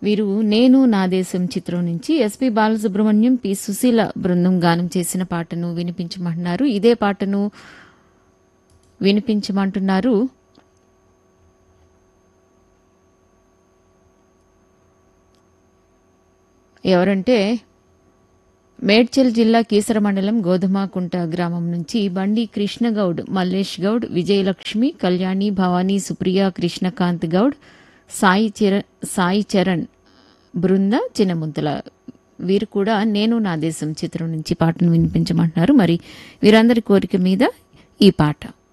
వీరు నేను నా దేశం చిత్రం నుంచి ఎస్పి బాలసుబ్రహ్మణ్యం పి సుశీల బృందం గానం చేసిన పాటను వినిపించమంటున్నారు ఇదే పాటను వినిపించమంటున్నారు ఎవరంటే మేడ్చల్ జిల్లా కీసర మండలం గోధుమాకుంట గ్రామం నుంచి బండి కృష్ణగౌడ్ మల్లేష్ గౌడ్ విజయలక్ష్మి కళ్యాణి భవానీ సుప్రియ కృష్ణకాంత్ గౌడ్ సాయి చరణ్ సాయి చరణ్ బృంద చిన్నముంతల వీరు కూడా నేను నా దేశం చిత్రం నుంచి పాటను వినిపించమంటున్నారు మరి వీరందరి కోరిక మీద ఈ పాట